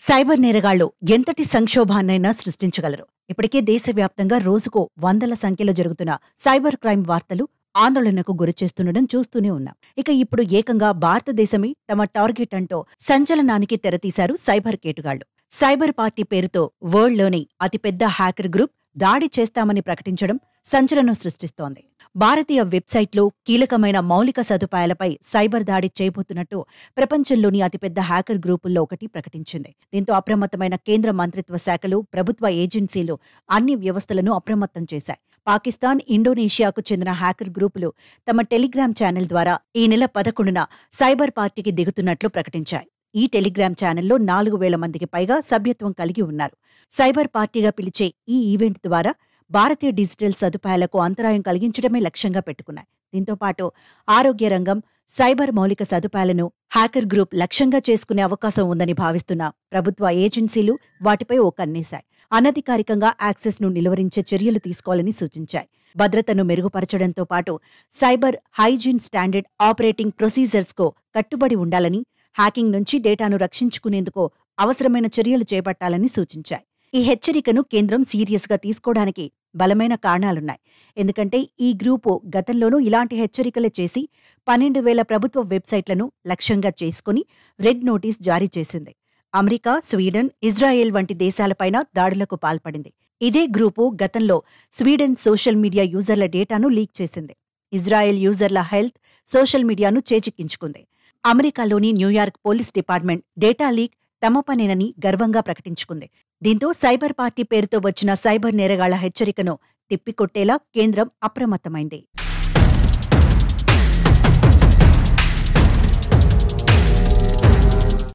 cyber నేరగాళ్లు ఎంతటి సంక్షోభాన్నైనా సృష్టించగలరు ఇప్పటికే దేశవ్యాప్తంగా రోజుకో వందల సంఖ్యలో జరుగుతున్న సైబర్ క్రైమ్ వార్తలు ఆందోళనకు గురిచేస్తుండడం చూస్తూనే ఉన్నాం ఇక ఇప్పుడు ఏకంగా భారతదేశమే తమ టార్గెట్ అంటూ సంచలనానికి తెరతీశారు సైబర్ కేటుగాళ్లు సైబర్ పార్టీ పేరుతో వరల్డ్లోని అతిపెద్ద హ్యాకర్ గ్రూప్ దాడి చేస్తామని ప్రకటించడం సంచలనం సృష్టిస్తోంది భారతీయ వెబ్సైట్లో కీలకమైన మౌలిక సదుపాయాలపై సైబర్ దాడి చేయబోతున్నట్టు ప్రపంచంలోని అతిపెద్ద హ్యాకర్ గ్రూపుల్లో ఒకటి ప్రకటించింది దీంతో అప్రమత్తమైన కేంద్ర మంత్రిత్వ శాఖలు ప్రభుత్వ ఏజెన్సీలు అన్ని వ్యవస్థలను అప్రమత్తం చేశాయి పాకిస్తాన్ ఇండోనేషియాకు చెందిన హ్యాకర్ గ్రూపులు తమ టెలిగ్రామ్ ఛానల్ ద్వారా ఈ నెల పదకొండున సైబర్ పార్టీకి దిగుతున్నట్లు ప్రకటించాయి ఈ టెలిగ్రామ్ ఛానల్లో నాలుగు వేల మందికి పైగా సభ్యత్వం కలిగి ఉన్నారు సైబర్ పార్టీగా పిలిచే ఈ ఈవెంట్ ద్వారా భారతీయ డిజిటల్ సదుపాయాలకు అంతరాయం కలిగించడమే లక్ష్యంగా పెట్టుకున్నాయి దీంతో పాటు ఆరోగ్య రంగం సైబర్ మౌలిక సదుపాయాలను హ్యాకర్ గ్రూప్ లక్ష్యంగా చేసుకునే అవకాశం ఉందని భావిస్తున్న ప్రభుత్వ ఏజెన్సీలు వాటిపై ఓ కన్నేశాయి అనధికారికంగా యాక్సెస్ ను నిలువరించే చర్యలు తీసుకోవాలని సూచించాయి భద్రతను మెరుగుపరచడంతో పాటు cyber hygiene standard operating procedures కు కట్టుబడి ఉండాలని హ్యాకింగ్ నుంచి డేటాను రక్షించుకునేందుకు అవసరమైన చర్యలు చేపట్టాలని సూచించాయి ఈ హెచ్చరికను కేంద్రం సీరియస్ గా తీసుకోవడానికి బలమైన కారణాలున్నాయి ఎందుకంటే ఈ గ్రూపు గతంలోనూ ఇలాంటి హెచ్చరికలే చేసి పన్నెండు వేల ప్రభుత్వ వెబ్సైట్లను లక్ష్యంగా చేసుకుని రెడ్ నోటీస్ జారీ చేసింది అమెరికా స్వీడన్ ఇజ్రాయెల్ వంటి దేశాలపైన దాడులకు పాల్పడింది ఇదే గ్రూపు గతంలో స్వీడన్ సోషల్ మీడియా యూజర్ల డేటాను లీక్ చేసింది ఇజ్రాయెల్ యూజర్ల హెల్త్ సోషల్ మీడియాను చేజిక్కించుకుంది అమెరికాలోని New York police department data leak తమ పనేనని గర్వంగా ప్రకటించుకుంది దీంతో సైబర్ పార్టీ పేరుతో వచ్చిన సైబర్ నేరగాళ్ల హెచ్చరికను తిప్పికొట్టేలా కేంద్రం అప్రమత్తమైంది